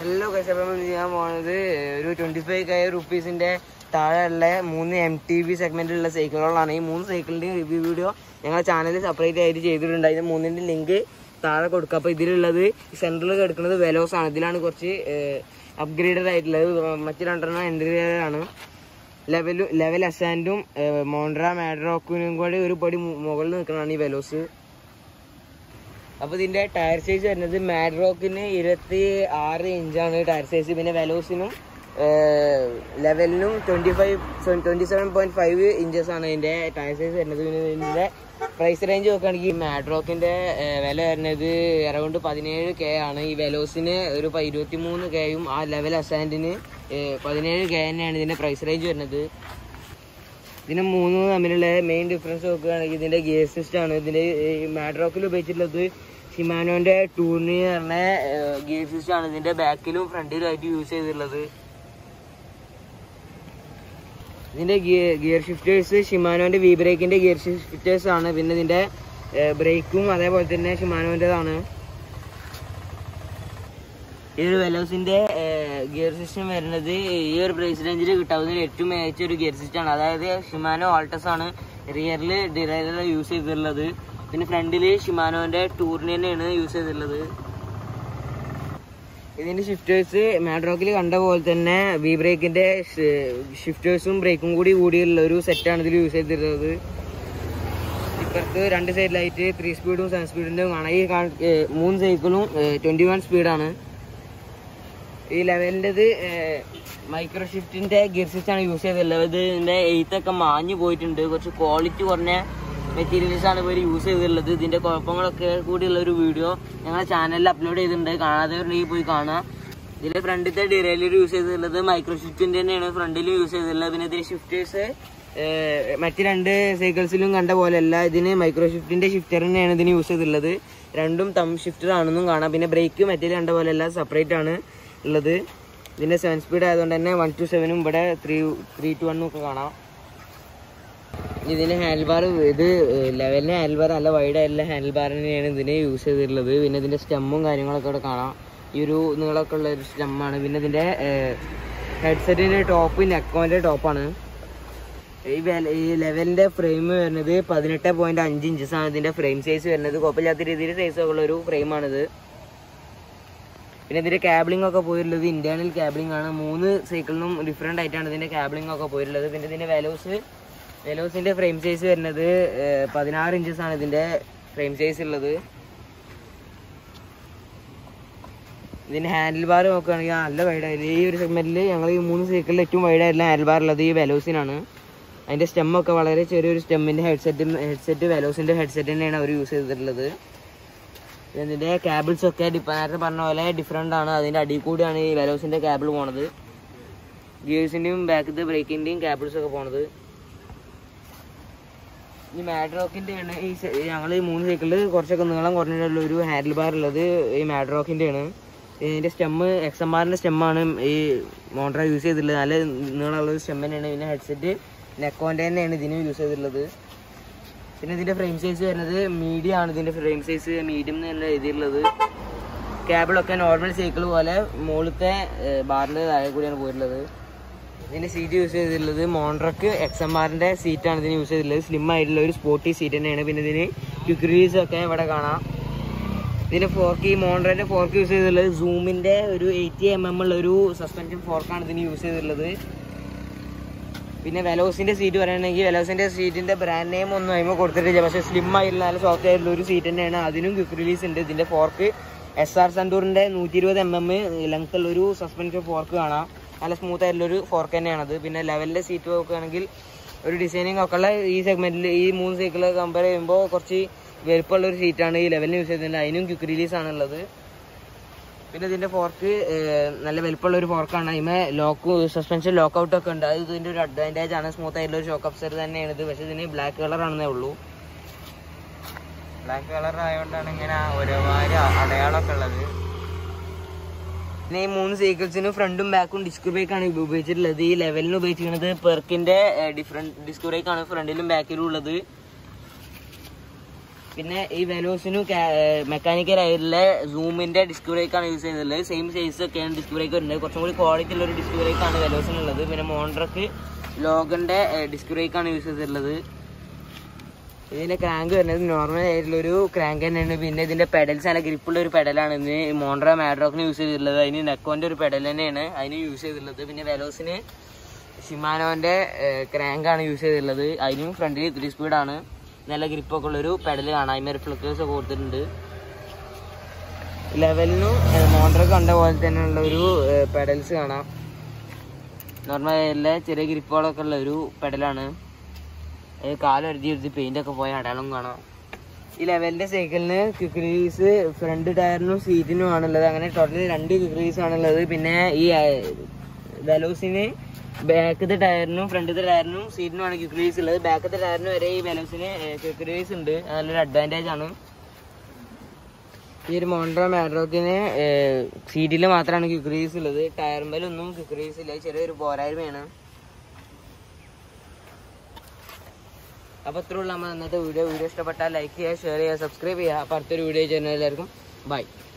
hello guys അപ്പോൾ നമ്മൾ ചെയ്യാൻ പോകുന്നത് ഒരു ട്വന്റി ഫൈവ് കെ റുപ്പീസിന്റെ താഴെയുള്ള മൂന്ന് എം ടി വി സെഗ്മെന്റിലുള്ള സൈക്കിളുകളാണ് ഈ മൂന്ന് സൈക്കിളിന്റെയും റിവ്യൂ വീഡിയോ ഞങ്ങളുടെ ചാനലിൽ സെപ്പറേറ്റ് ആയിട്ട് ചെയ്തിട്ടുണ്ട് അതിന് മൂന്നിന്റെ ലിങ്ക് താഴെ കൊടുക്കുക അപ്പോൾ ഇതിലുള്ളത് സെൻട്രൽ കിടക്കുന്നത് വെലോസ് ആണ് ഇതിലാണ് കുറച്ച് അപ്ഗ്രേഡഡ് ആയിട്ടുള്ളത് മറ്റു രണ്ടെണ്ണം എൻട്രി ആണ് ലെവലും ലെവൽ അസാൻഡും മോണ്ട്ര മാഡ്രോക്കിനും കൂടി ഒരു പടി മു- മുകളിൽ നിൽക്കുന്നതാണ് ഈ വെലോസ് അപ്പൊ ഇതിന്റെ ടയർ സൈസ് വരുന്നത് മാഡ്രോക്കിന് ഇരുപത്തി ആറ് ഇഞ്ചാണ് ടയർ സൈസ് പിന്നെ വെലോസിനും ലെവലിനും twenty five twenty seven point five inches ആണ് ഇതിന്റെ ടയർ സൈസ് വരുന്നത് പിന്നെ ഇതിന്റെ പ്രൈസ് റേഞ്ച് നോക്കുകയാണെങ്കിൽ മാഡ്രോക്കിന്റെ വില വരുന്നത് അറൗണ്ട് പതിനേഴ് കെ ആണ് ഈ വെലോസിന് ഒരു ഇരുപത്തി മൂന്ന് കെയും ആ ലെവൽ അസാൻഡിന് പതിനേഴ് കെ തന്നെയാണ് ഇതിന്റെ പ്രൈസ് റേഞ്ച് വരുന്നത് ഇതിന് മൂന്ന് തമ്മിലുള്ള മെയിൻ ഡിഫറൻസ് നോക്കുകയാണെങ്കിൽ ഇതിന്റെ ഗിയർ സിസ്റ്റം ആണ് ഇതിന്റെ മാഡ്രോക്കിൽ ഉപയോഗിച്ചിട്ടുള്ളത് ഷിമാനോന്റെ ടൂർണി പറഞ്ഞ ഗിയർ സിസ്റ്റം ആണ് ഇതിന്റെ ബാക്കിലും ഫ്രണ്ടിലും ആയിട്ട് യൂസ് ചെയ്തിട്ടുള്ളത് ഇതിന്റെ ഗിയർ ഷിഫ്റ്റേഴ്സ് ഷിമാനോന്റെ വി ബ്രേക്കിന്റെ ഗിയർ ഷിഫ്റ്റേഴ്സ് ആണ് പിന്നെ ഇതിന്റെ ബ്രേക്കും അതേപോലെ തന്നെ ഷിമാനോന്റേതാണ് ഈ ഒരു വെലോസിന്റെ ഗിയർ സിസ്റ്റം വരുന്നത് ഈ ഒരു പ്രൈസ് റേഞ്ചിൽ കിട്ടാവുന്ന ഏറ്റവും മികച്ച ഒരു ഗിയർ സിസ്റ്റം ആണ് അതായത് ഷിമാനോ ആൾട്ടസ് ആണ് റിയറിൽ ഡിറൈലർ യൂസ് ചെയ്തിട്ടുള്ളത് പിന്നെ ഫ്രണ്ടിൽ ഷിമാനോന്റെ ടൂറിന് തന്നെയാണ് യൂസ് ചെയ്തിട്ടുള്ളത് ഇതിന്റെ ഷിഫ്റ്റേഴ്സ് മാഡ്രോക്കിൽ കണ്ട പോലെ തന്നെ വി ബ്രേക്കിന്റെ ഷിഫ്റ്റേഴ്സും ബ്രേക്കും കൂടി കൂടിയുള്ള ഒരു സെറ്റാണ് ഇതിൽ യൂസ് ചെയ്തിട്ടുള്ളത് ഇപ്പുറത്ത് രണ്ട് സൈഡിലായിട്ട് ത്രീ സ്പീഡും സെവൻ സ്പീഡിന്റെ കാണാം ഈ കാണ- ഏ, മൂന്ന് സൈക്കിളും ട്വന്റി വൺ സ്പീഡാണ് ഈ ലെവലിൻ്റെത് മൈക്രോ ഷിഫ്റ്റിന്റെ ഗിയർ സിസ്റ്റം ആണ് യൂസ് ചെയ്തിട്ടുള്ളത് ഇത് ഇതിന്റെ എയ്ത്ത് ഒക്കെ മാഞ്ഞു പോയിട്ടുണ്ട് കുറച്ച് ക്വാളിറ്റി കുറഞ്ഞ മെറ്റീരിയൽസ് ആണ് ഇവർ യൂസ് ചെയ്തിട്ടുള്ളത് ഇതിന്റെ കുഴപ്പങ്ങളൊക്കെ കൂടിയുള്ള ഒരു വീഡിയോ ഞങ്ങളുടെ ചാനലിൽ അപ്ലോഡ് ചെയ്തിട്ടുണ്ട് കാണാത്തവരുണ്ടെങ്കിൽ പോയി കാണാം ഇതിലെ ഫ്രണ്ടിലത്തെ ഡിറൈലർ യൂസ് ചെയ്തിട്ടുള്ളത് മൈക്രോ ഷിഫ്റ്റിന്റെ തന്നെയാണ് ഫ്രണ്ടിൽ യൂസ് ചെയ്തിട്ടുള്ളത് പിന്നെ ഇതിന്റെ ഷിഫ്റ്റേഴ്സ് മറ്റ് രണ്ട് സൈക്കിൾസിലും കണ്ട പോലെയല്ല ഇതിന് മൈക്രോ ഷിഫ്റ്റിന്റെ ഷിഫ്റ്റർ തന്നെയാണ് ഇതിന് യൂസ് ചെയ്തിട്ടുള്ളത് രണ്ടും തം ഷിഫ്റ്റർ ആണെന്നും കാണാം പിന്നെ ബ്രേക്ക് മറ്റേ കണ്ട പോലെയല്ല സെപ്പറേറ്റ് ആണ് ഉള്ളത് ഇതിന്റെ സെവൻ സ്പീഡ് ആയതുകൊണ്ട് തന്നെ വൺ ടു സെവനും ഇവിടെ ത്രീ ത്രീ ടു വണ്ണും ഒക്കെ കാണാം ഇതിന് ഹാൻഡിൽ ബാർ ഇത് ലെവലിന് ഹാൻഡിൽ ബാർ നല്ല വൈഡ് ആയിട്ടുള്ള ഹാൻഡിൽ ബാർ തന്നെയാണ് ഇതിന് യൂസ് ചെയ്തിട്ടുള്ളത് പിന്നെ ഇതിന്റെ സ്റ്റെമ്മും കാര്യങ്ങളൊക്കെ ഇവിടെ കാണാം ഈ ഒരു നീളമൊക്കെ ഉള്ള ഒരു സ്റ്റെമ്മാണ് പിന്നെ ഇതിന്റെ ഹെഡ്സെറ്റിന്റെ ടോപ്പ് നെക്കോന്റെ ടോപ്പാണ് ഈ വെല- ഈ ലെവലിന്റെ ഫ്രെയിം വരുന്നത് പതിനെട്ട് പോയിന്റ് അഞ്ച് ഇഞ്ചസ് ആണ് ഇതിന്റെ ഫ്രെയിം സൈസ് വരുന്നത് കുഴപ്പമില്ലാത്ത രീതിയിൽ സൈസ് ഉള്ള ഒരു ഫ്രെയിമാണിത് പിന്നെ ഇതിന്റെ കാബിളിംഗ് ഒക്കെ പോയിട്ടുള്ളത് ഇന്റേണൽ കാബിളിംഗ് ആണ് മൂന്ന് സൈക്കിളിനും ഡിഫറെന്റ് ആയിട്ടാണ് ഇതിന്റെ കാബിളിംഗ് ഒക്കെ പോയിട്ടുള്ളത് പിന്നെ ഇതിന്റെ വെലോസ് വെലോസിന്റെ ഫ്രെയിം സൈസ് വരുന്നത് ഏഹ്, പതിനാറ് ഇഞ്ചസ് ആണ് ഇതിന്റെ ഫ്രെയിം സൈസ് ഉള്ളത് ഇതിന്റെ ഹാൻഡിൽ ബാർ നോക്കുകയാണെങ്കിൽ നല്ല വൈഡ് ആയിരുന്നു ഈ ഒരു സെഗ്മെന്റിൽ ഞങ്ങൾ ഈ മൂന്ന് സൈക്കിളിൽ ഏറ്റവും വൈഡ് ആയിട്ടുള്ള ഹാൻഡിൽ ബാർ ഉള്ളത് ഈ വെലോസിനാണ് അതിന്റെ സ്റ്റെമ്മൊക്കെ വളരെ ചെറിയൊരു സ്റ്റെമ്മിന്റെ ഹെഡ്സെറ്റ് ഹെഡ്സെറ്റ് വെലോസിന്റെ ഹെഡ്സെറ്റ് തന്നെയാണ് അവർ യൂസ് ചെയ്തിട്ടുള്ളത് പിന്നെ ഇതിന്റെ കേബിൾസ് ഒക്കെ ഡിപ്പ- നേരത്തെ പറഞ്ഞ പോലെ ഡിഫറെന്റ് ആണ് അതിന്റെ അടിയിൽ കൂടിയാണ് ഈ വെലോസിന്റെ കേബിൾ പോണത് ഗിയേഴ്സിന്റെയും ബാക്കത്തെ ബ്രേക്കിന്റെയും കേബിൾസ് ഒക്കെ പോണത് ഈ മാഡ്രോക്കിന്റെ ആണ് ഈ ഞങ്ങൾ ഈ മൂന്ന് സൈക്കിളിൽ കുറച്ചൊക്കെ നീളം കുറഞ്ഞിട്ടുള്ള ഒരു ഹാൻഡിൽ ബാർ ഉള്ളത് ഈ മാഡ്രോക്കിന്റെ ആണ് ഇതിന്റെ സ്റ്റെമ്മ് എക്സ് എം ആറിന്റെ സ്റ്റെമ്മാണ് ഈ മോട്ടർ യൂസ് ചെയ്തിട്ടുള്ളത് നല്ല നീളമുള്ള ഒരു സ്റ്റെം തന്നെയാണ് പിന്നെ ഹെഡ്സെറ്റ് നെക്കോന്റെ തന്നെയാണ് ഇതിന് യൂസ് ചെയ്തിട്ടുള്ളത് പിന്നെ ഇതിന്റെ ഫ്രെയിം സൈസ് വരുന്നത് മീഡിയം ആണ് ഇതിന്റെ ഫ്രെയിം സൈസ് മീഡിയം എന്നുള്ള എഴുതിയിട്ടുള്ളത് കേബിളൊക്കെ നോർമൽ സൈക്കിൾ പോലെ മുകളിലത്തെ ബാറിന്റെ താഴെ കൂടിയാണ് പോയിട്ടുള്ളത് ഇതിന്റെ സീറ്റ് യൂസ് ചെയ്തിട്ടുള്ളത് മോണ്ട്രക്ക് എക്സ് എം ആറിന്റെ സീറ്റാണ് ഇതിന് യൂസ് ചെയ്തിട്ടുള്ളത് സ്ലിം ആയിട്ടുള്ള ഒരു സ്പോർട്ടി സീറ്റ് തന്നെയാണ് പിന്നെ ഇതിന് ക്വിക്ക് റിലീസ് ഒക്കെ ഇവിടെ കാണാം ഇതിന്റെ ഫോർക്ക് ഈ മോണ്ട്രന്റെ ഫോർക്ക് യൂസ് ചെയ്തിട്ടുള്ളത് സൂമിന്റെ ഒരു എയ്റ്റി എം എം ഉള്ള ഒരു സസ്പെൻഷൻ ഫോർക്കാണ് ഇതിന് യൂസ് ചെയ്തിട്ടുള്ളത് പിന്നെ വെലോസിന്റെ സീറ്റ് പറയുകയാണെങ്കിൽ വെലോസിന്റെ സീറ്റിന്റെ ബ്രാൻഡ് നെയിം ഒന്നും അതിമ കൊടുത്തിട്ടില്ല പക്ഷെ സ്ലിം ആയിട്ടുള്ള നല്ല സോഫ്റ്റ് ആയിട്ടുള്ള ഒരു സീറ്റ് തന്നെയാണ് അതിനും ക്വിക്ക് റിലീസ് ഉണ്ട് ഇതിന്റെ ഫോർക്ക് എസ് ആർ സണ്ടൂറിന്റെ നൂറ്റി ഇരുപത് എം എം ലെങ്ത് ഉള്ള ഒരു സസ്പെൻഷൻ ഫോർക്ക് കാണാം നല്ല സ്മൂത്ത് ആയിട്ടുള്ള ഒരു ഫോർക്ക് തന്നെയാണത് പിന്നെ ലെവലിന്റെ സീറ്റ് നോക്കുകയാണെങ്കിൽ ഒരു ഡിസൈനിങ് ഒക്കെ ഉള്ള ഈ സെഗ്മെന്റിൽ ഈ മൂന്ന് സൈക്കിൾ കമ്പയർ ചെയ്യുമ്പോൾ കുറച്ച് വലുപ്പമുള്ള ഒരു സീറ്റാണ് ഈ ലെവലിന് യൂസ് ചെയ്തിട്ടുണ്ട് അതിനും ക്വിക്ക് റിലീസ് ആണുള്ളത് പിന്നെ ഇതിന്റെ ഫോർക്ക് നല്ല വലുപ്പമുള്ള ഒരു ഫോർക്കാണ് അതിമേ ലോക്ക് സസ്പെൻഷൻ ലോക്ക് ഔട്ട് ഒക്കെ ഉണ്ട് അത് ഇതിന്റെ ഒരു അഡ്വാൻറ്റേജ് ആണ് സ്മൂത്ത് ആയിട്ടുള്ള ഒരു ഷോക്ക് അപ്സർ തന്നെയാണ് ഇത് പക്ഷെ ഇതിന് ബ്ലാക്ക് കളർ ആണെന്നേ ഉള്ളൂ ബ്ലാക്ക് കളർ ആയതുകൊണ്ടാണ് ഇങ്ങനെ ഒരുപാട് അടയാളമൊക്കെ ഉള്ളത് പിന്നെ ഈ മൂന്ന് സൈക്കിൾസിനും ഫ്രണ്ടും ബാക്കും ഡിസ്ക് ബ്രേക്ക് ആണ് ഉപയോഗിച്ചിട്ടുള്ളത് ഈ ലെവലിന് ഉപയോഗിച്ചിരിക്കുന്നത് പെർക്കിന്റെ ഡിഫറെന്റ് ഡിസ്ക് ബ്രേക്ക് ആണ് ഫ്രണ്ടിലും ബാക്കിലും ഉള്ളത് പിന്നെ ഈ വെലോസിനും മെക്കാനിക്കൽ ആയിട്ടുള്ള സൂമിന്റെ ഡിസ്ക് ബ്രേക്കാണ് യൂസ് ചെയ്യുന്നത് സെയിം സൈസ് ഒക്കെയാണ് ഡിസ്ക് ബ്രേക്ക് വരുന്നത് കുറച്ചും കൂടി ക്വാളിറ്റി ഉള്ള ഒരു ഡിസ്ക് ബ്രേക്കാണ് വെലോസിനുള്ളത് പിന്നെ മോണ്ട്രക്ക് ലോഗന്റെ ഡിസ്ക് ബ്രേക്കാണ് യൂസ് ചെയ്തിട്ടുള്ളത് ഇതിന്റെ ക്രാങ്ക് വരുന്നത് നോർമൽ ആയിട്ടുള്ള ഒരു ക്രാങ്ക് തന്നെയാണ് പിന്നെ ഇതിന്റെ പെഡൽസ് നല്ല ഗ്രിപ്പുള്ള ഒരു പെഡലാണ് ഇന്ന് മോണ്ട്ര മാഡ്രോക്കിന് യൂസ് ചെയ്തിട്ടുള്ളത് അതിന് നെക്കോന്റെ ഒരു പെഡൽ തന്നെയാണ് അതിന് യൂസ് ചെയ്തിട്ടുള്ളത് പിന്നെ വെലോസിന് ഷിമാനോന്റെ ക്രാങ്ക് ആണ് യൂസ് ചെയ്തിട്ടുള്ളത് അതിനും ഫ്രണ്ടിൽ ത്രീ സ്പീഡാണ് നല്ല ഗ്രിപ്പൊക്കെ ഉള്ളൊരു പെഡൽ കാണാം അതിന് റിഫ്ലക്റ്റേഴ്സ് ഒക്കെ കൊടുത്തിട്ടുണ്ട് ലെവലിനും മോണ്ടർ കണ്ട പോലെ തന്നെയുള്ള ഒരു പെഡൽസ് കാണാം നോർമൽ എല്ലാ ചെറിയ ഗ്രിപ്പുകളൊക്കെ ഉള്ള ഒരു പെഡലാണ് കാലൊരുതി എടുത്ത് പെയിന്റ് ഒക്കെ പോയ അടയാളം കാണാം ഈ ലെവലിന്റെ സൈക്കിളിന് ക്വിക്രീസ് ഫ്രണ്ട് ടയറിനും സീറ്റിനും ആണുള്ളത് അങ്ങനെ ടോട്ടൽ രണ്ട് ക്വിക്രീസ് ആണുള്ളത് പിന്നെ ഈ വെലോസിന് ബാക്കത്തെ ടയറിനും ഫ്രണ്ടത്തെ ടയറിനും സീറ്റിനുമാണ് ക്വിക്രീസ് ഉള്ളത് ബാക്കത്തെ ടയറിന് വരെ ഈ വെലോസിന് ക്വിക്രീസ് ഉണ്ട് അത് നല്ലൊരു അഡ്വാൻറ്റേജ് ആണ് ഈ ഒരു മോണ്ട്ര മാഡ്രോക്കിന് സീറ്റിൽ മാത്രമാണ് ക്വിക്രീസ് ഉള്ളത് ടയറുമ്പലൊന്നും ക്വിക്രീസ് ഇല്ല ചെറിയൊരു പോരായ്മയാണ് അപ്പോൾ ഇത്രയുള്ള നമ്മൾ ഇന്നത്തെ വീഡിയോ വീഡിയോ ഇഷ്ടപ്പെട്ടാൽ ലൈക്ക് ചെയ്യുക ഷെയർ ചെയ്യുക സബ്സ്ക്രൈബ് ചെയ്യുക അപ്പോൾ അടുത്തൊരു വീഡിയോ ചെയ്യുന്ന എല്ലാവർക്കും ബൈ